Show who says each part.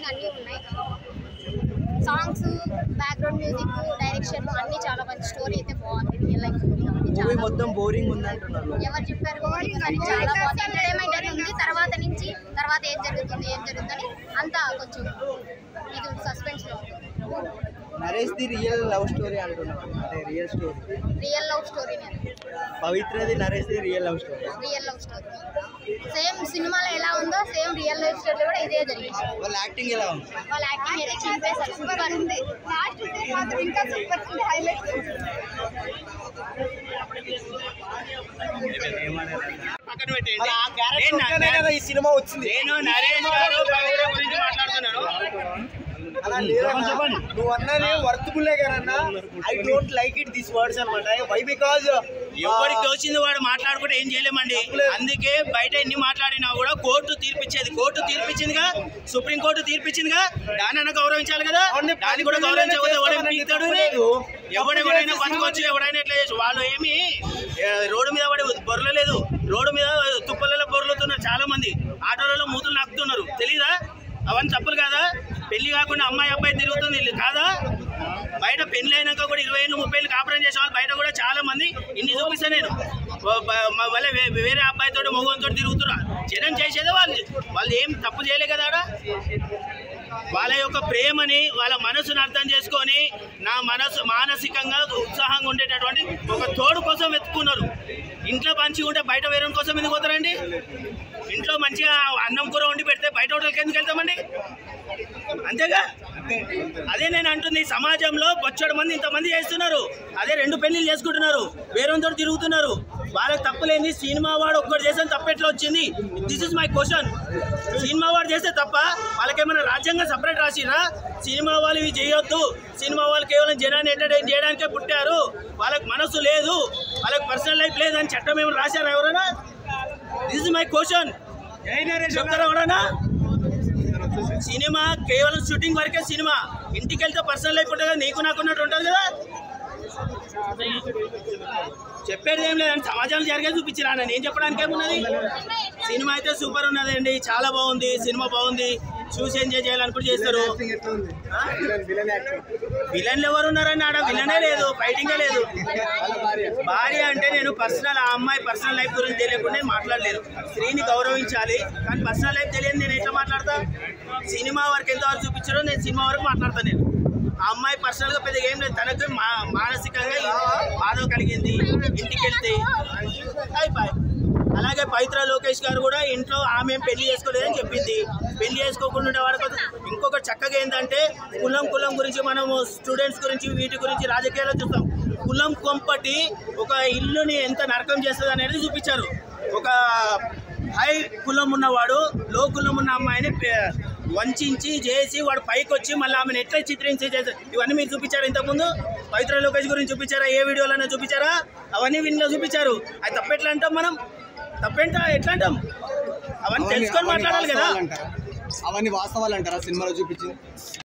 Speaker 1: Interesting అన్నీ ఉన్నాయి songs background music direction అన్నీ చాలా మంచి స్టోరీ అయితే బాగుంది రియల్ లైఫ్ స్టోరీ కాబట్టి
Speaker 2: మూవీ
Speaker 1: చాలా
Speaker 2: మొత్తం బోరింగ్ ఉంది అంటున్నారు
Speaker 1: ఎవరు చెప్పారు కానీ చాలా బాగుంది ఎంటర్టైన్మెంట్ అని ఉంది తర్వాత నుంచి తర్వాత ఏం జరుగుతుంది ఏం జరుగుతుంది అంతా కొంచెం ఇది సస్పెన్స్ లో ఉంటుంది
Speaker 2: Naresh the real love story అంటున్నారు అంటే real story
Speaker 1: real love story
Speaker 2: పవిత్రది Naresh the real love story
Speaker 1: real love story same సినిమాలో ఎలా ఉందో సేమ్ రియల్ లైఫ్ స్టోరీ కూడా ఇదే జరిగింది
Speaker 2: వాళ్ళ యాక్టింగ్ ఎలా ఉంది
Speaker 1: వాళ్ళ యాక్టింగ్ అయితే చింపేశారు సూపర్ ఉంది లాస్ట్ మాత్రం ఇంకా సూపర్ ఉంది హైలైట్
Speaker 3: పక్కన పెట్టేయండి.
Speaker 2: మరి ఆ character
Speaker 3: నేను నా-
Speaker 2: ఉంటేనే కదా ఈ సినిమా వచ్చింది
Speaker 3: నేను నరేష్ గారు పవిత్ర గురించి మాట్లాడుతున్నాను
Speaker 2: అలా లేదన్నా. నువ్వు అన్నది వర్తబుల్లే కదన్నా I don't like it this words అనమాట వై బికాజ్
Speaker 3: ఎవరికి తోచింది వాడు మాట్లాడుకుంటే ఏం చేయలేమండి అందుకే బయట ఎన్ని మాట్లాడినా కూడా కోర్టు తీర్పిచ్చేది కోర్టు తీర్పిచ్చిందిగా సుప్రీం కోర్టు తీర్పిచ్చిందిగా దానన్నా గౌరవించాలి కదా దాన్ని కూడా గౌరవించకపోతే ఎవడేం పీకుతాడు ఎవడెవడైనా బతకొచ్చు ఎవడైనా ఎట్లా చేయొచ్చు వాళ్ళు ఏమి ఏ, రోడ్డు మీద పడి బొర్రలేదు రోడ్డు మీద తుప్పలలో బొర్రలుతున్నారు చాలా మంది ఆటోలలో మూతులు నాకుతున్నారు తెలీదా అవన్నీ తప్పులు కాదా పెళ్లి కాకుండా అమ్మాయి అబ్బాయి తిరుగుతుంది ఇది కాదా బయట పెళ్లి అయినాక కూడా ఇరవై ఏళ్ళు ముప్పై ఏళ్ళు కాపురం చేసే వాళ్ళు బయట కూడా చాలా మంది ఇన్ని చూపిస్తాను నేను ఓ బ- మ- వాళ్ళ వే- వేరే అబ్బాయితో మగవంతో తిరుగుతున్నారు జనం చేసేదే వాళ్ళు వాళ్ళు ఏం తప్పు చేయలే కదా ఆడ వాళ్ళ యొక్క ప్రేమని వాళ్ళ మనసును అర్థం చేసుకొని నా మనసు మానసికంగా ఉత్సాహంగా ఉండేటటువంటి ఒక తోడు కోసం వెతుకున్నారు ఇంట్లో మంచిగా ఉంటే బయట వేరే కోసం ఎందుకు పోతారండి ఇంట్లో మంచిగా అన్నం కూర వండి పెడితే బయట హోటల్కి ఎందుకు వెళ్తామండి అంతేగా అదే నేను అంటుంది సమాజంలో బొచ్చడు మంది ఇంతమంది చేస్తున్నారు అదే రెండు పెళ్లిళ్ళు చేసుకుంటున్నారు వేరొంతో తిరుగుతున్నారు వాళ్ళకి తప్పులేంది సినిమా వాడు ఒక్కటి చేసిన తప్పు ఎట్లా వచ్చింది దిస్ ఇస్ మై క్వశ్చన్ సినిమా వాడు చేస్తే తప్ప వాళ్ళకేమైనా రాజ్యాంగం సపరేట్ రాసిరా సినిమా వాళ్ళు ఇవి చేయొద్దు సినిమా వాళ్ళు కేవలం జనాన్ని ఎంటర్టైన్ చేయడానికే పుట్టారు వాళ్ళకి మనసు లేదు వాళ్ళకి పర్సనల్ లైఫ్ లేదు అని చట్టం ఏమైనా రాశారా ఎవరైనా దిస్ ఇస్ మై క్వశ్చన్ చెప్తారా ఎవరైనా సినిమా కేవలం షూటింగ్ వరకే సినిమా ఇంటికి వెళ్తే పర్సనల్ లైఫ్ ఉంటుంది కదా నీకు నాకు ఉన్నట్టు ఉంటుంది కదా చెప్పేది ఏం లేదండి సమాజంలో జరిగే చూపించిరా నేను చెప్పడానికి ఏమున్నది సినిమా అయితే సూపర్ ఉన్నది అండి చాలా బాగుంది సినిమా బాగుంది చూసి ఎంజాయ్ చేయాలనుకుంటే చేస్తారు ఆ? విలన్లు ఎవరు ఉన్నారని ఆడ విలనే లేదు ఫైటింగే లేదు భార్య అంటే నేను పర్సనల్ ఆ అమ్మాయి పర్సనల్ లైఫ్ గురించి తెలియకుండా నేను మాట్లాడలేను స్త్రీని గౌరవించాలి కానీ పర్సనల్ లైఫ్ తెలియదు నేను ఎట్లా మాట్లాడతా సినిమా వరకు ఎంతవరకు చూపించారో నేను సినిమా వరకు మాట్లాడతాను నేను ఆ అమ్మాయి పర్సనల్ గా పెద్దగా ఏం లేదు తనకు మా- మానసికంగా బాధ కలిగింది ఇంటికి వెళ్తే అయిపోయి అలాగే పవిత్ర లోకేష్ గారు కూడా ఇంట్లో ఆమె ఏం పెళ్లి చేసుకోలేదని చెప్పింది పెళ్లి చేసుకోకుండా ఉండే వాడి కోసం ఇంకొక చక్కగా ఏంటంటే కులం కులం గురించి మనము స్టూడెంట్స్ గురించి వీటి గురించి రాజకీయాల్లో చూస్తాం కులం కొంపటి ఒక ఇల్లుని ఎంత నరకం చేస్తుంది అనేది చూపించారు ఒక హై కులం ఉన్నవాడు లో కులం ఉన్న అమ్మాయిని పె- వంచించి చేసి వాడు పైకి వచ్చి మళ్ళీ ఆమెను ఎట్లా చిత్రించి చేశారు ఇవన్నీ మీరు చూపించారు ఇంతకుముందు పవిత్ర లోకేష్ గురించి చూపించారా ఏ వీడియోలోనే చూపించారా అవన్నీ వీళ్ళలో చూపించారు అది తప్పెట్లా అంటాం మనం తప్పేంటా ఎట్లా అంటాం అవన్నీ తెలుసుకొని మాట్లాడాలి కదా
Speaker 2: అవన్నీ వాస్తవాలు అంటారా సినిమాలో చూపించింది